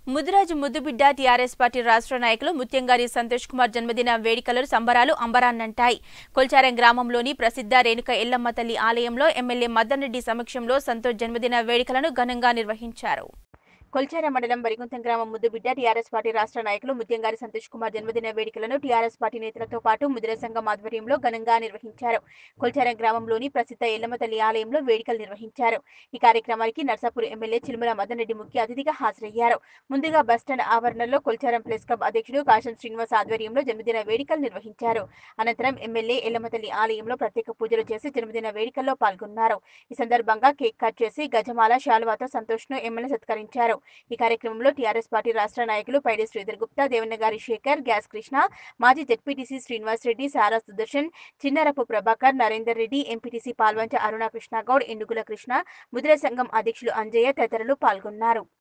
ముదిరాజు ముద్దుబిడ్డ TRS party రాష్ట్ర నాయకులు ముత్యంగారి సంతోష్ కుమార్ జన్మదిన వేడుకలు సంబరాలు అంబరాన్నంటాయి కొల్చారం గ్రామంలోని ప్రసిద్ధ రేణుక ఎల్లమ్మ తల్లి ఆలయంలో ఎమ్మెల్యే మదన్ రెడ్డి సమక్షంలో సంతోష్ జన్మదిన వేడుకలను ఘనంగా నిర్వహించారు కొల్చారం మండలం బరిగుంతం గ్రామం ముద్దుబిడ్డ టీఆర్ఎస్ పార్టీ రాష్ట్ర నాయకులు ముత్యంగారి సంతోష్ కుమార్ జన్మదిన వేడుకలను టీఆర్ఎస్ పార్టీ నేతలతో పాటు ముదిర సంఘం ఆధ్వర్యంలో ఘనంగా నిర్వహించారు కొల్చారం గ్రామంలోని ప్రసిద్ధ ఎల్లమ్మ తల్లి ఆలయంలో వేడుకలు నిర్వహించారు ఈ కార్యక్రమానికి నర్సాపూర్ ఎమ్మెల్యే చిలుమల మదన్ రెడ్డి ముఖ్య అతిథిగా హాజరయ్యారు ముందుగా బస్టాండ్ ఆవరణలో కొల్చారం ప్రెస్ క్లబ్ అధ్యక్షుడు కాశం శ్రీనివాస్ ఆధ్వర్యంలో జన్మదిన వేడుకలు నిర్వహించారు అనంతరం ఎమ్మెల్యే ఎల్లమ్మ తల్లి ఆలయంలో ప్రత్యేక పూజలు చేసి జన్మదిన వేడుకల్లో పాల్గొన్నారు ఈ సందర్భంగా కేక్ కట్ చేసి గజమాల శాలువాతో సంతోష్ ను ఎమ్మెల్యే సత్కరించారు ఈ కార్యక్రమంలో టీఆర్ఎస్ పార్టీ రాష్ట్ర నాయకులు పైడి శ్రీధర్ గుప్తా దేవన్నగారి శేఖర్ గ్యాస్ కృష్ణ మాజీ జెడ్పీటీసీ శ్రీనివాస్ రెడ్డి సారా సుదర్శన్ చిన్నరపు ప్రభాకర్ నరేందర్ రెడ్డి ఎంపీటీసీ పాల్వంచ అరుణ కృష్ణ గౌడ్ ఎండుగుల కృష్ణ ముద్ర సంఘం అధ్యక్షులు అంజయ్య తదితరులు పాల్గొన్నారు